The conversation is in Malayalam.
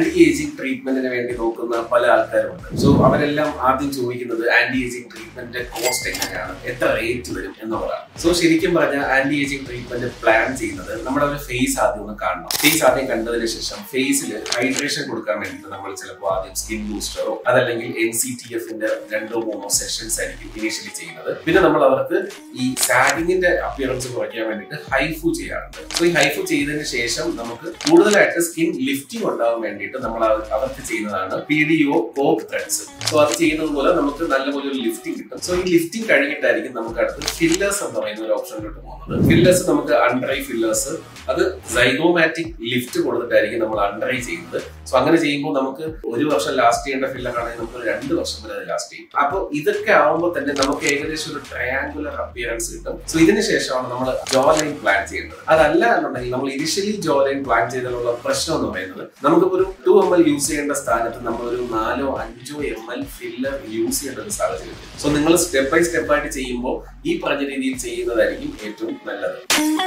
ആന്റി ഏജിങ് ട്രീറ്റ്മെന്റിന് വേണ്ടി നോക്കുന്ന പല ആൾക്കാരുണ്ട് സോ അവരെല്ലാം ആദ്യം ചോദിക്കുന്നത് ആന്റി ഏജിങ് ട്രീറ്റ്മെന്റിന്റെ കോസ്റ്റ് എങ്ങനെയാണ് എത്ര റേറ്റ് വരും എന്നുള്ളതാണ് സോ ശരിക്കും പറഞ്ഞാൽ ആന്റി ഏജിങ് ട്രീറ്റ്മെന്റ് പ്ലാൻ ചെയ്യുന്നത് നമ്മുടെ ഒരു ഫേസ് ആദ്യം ഒന്ന് കാണണം ഫേസ് ആദ്യം കണ്ടതിന് ശേഷം ഫേസിൽ ഹൈഡ്രേഷൻ കൊടുക്കാൻ വേണ്ടിയിട്ട് നമ്മൾ ചിലപ്പോൾ ആദ്യം സ്കിൻ ബൂസ്റ്ററോ അതല്ലെങ്കിൽ എൻ സി ടി എഫിന്റെ രണ്ടോ മൂന്നോ സെഷൻസ് ആയിരിക്കും ഇനീഷ്യലി ചെയ്യുന്നത് പിന്നെ നമ്മൾ അവർക്ക് ഈ സാഗിങ്ങിന്റെ അപ്പിയറൻസ് കുറയ്ക്കാൻ വേണ്ടിയിട്ട് ഹൈഫു ചെയ്യാറുണ്ട് സോ ഈ ഹൈഫു ചെയ്തതിന് ശേഷം നമുക്ക് കൂടുതലായിട്ട് സ്കിൻ ലിഫ്റ്റിംഗ് ഉണ്ടാവാൻ വേണ്ടിയിട്ട് നമ്മൾ അവ- അവർക്ക് ചെയ്യുന്നതാണ് P D O cog threads so അത് ചെയ്യുന്നത് പോലെ നമുക്ക് നല്ലപോലെ ഒരു ലിഫ്റ്റിംഗ് കിട്ടും സോ ഈ ലിഫ്റ്റിംഗ് കഴിഞ്ഞിട്ടായിരിക്കും നമുക്ക് അടുത്ത് ഫില്ലേഴ്സ് എന്ന് പറയുന്ന ഒരു ഓപ്ഷനിലോട്ട് പോകുന്നത് ഫില്ലേഴ്സ് നമുക്ക് അണ്ടർ ഐ ഫില്ലേഴ്സ് അത് സൈഗോമാറ്റിക് ലിഫ്റ്റ് കൊടുത്തിട്ടായിരിക്കും നമ്മൾ അണ്ടർ ഐ ചെയ്യുന്നത് സോ അങ്ങനെ ചെയ്യുമ്പോൾ നമുക്ക് ഒരു വർഷം ലാസ്റ്റ് ചെയ്യേണ്ട ഫില്ലർ ആണെങ്കിൽ നമുക്ക് ഒരു രണ്ട് വർഷം വരെ അത് ലാസ്റ്റ് ചെയ്യും അപ്പോൾ ഇതൊക്കെ ആവുമ്പോൾ തന്നെ നമുക്ക് ഏകദേശം ഒരു ട്രയാങ്കുലർ അപ്പിയറൻസ് കിട്ടും സോ ഇതിന് ശേഷമാണ് നമ്മൾ ജോ ലൈൻ പ്ലാൻ ചെയ്യേണ്ടത് അതല്ല എന്നുണ്ടെങ്കിൽ നമ്മൾ ഇനിഷ്യലി ജോ ലൈൻ പ്ലാൻ ചെയ്തതിലുള്ള പ്രശ്നം എന്ന് പറയുന്നത് നമുക്കിപ്പോൾ ഒരു ടു എം എൽ യൂസ് ചെയ്യേണ്ട സ്ഥാനത്ത് നമ്മൾ ഒരു നാലോ അഞ്ചോ എം എൽ ഫില്ലർ യൂസ് ചെയ്യേണ്ട ഒരു സാഹചര്യം സോ നിങ്ങൾ സ്റ്റെപ്പ് ബൈ സ്റ്റെപ്പ് ആയിട്ട് ചെയ്യുമ്പോൾ ഈ പറഞ്ഞ രീതിയിൽ ചെയ്യുന്നതായിരിക്കും ഏറ്റവും നല്ലത്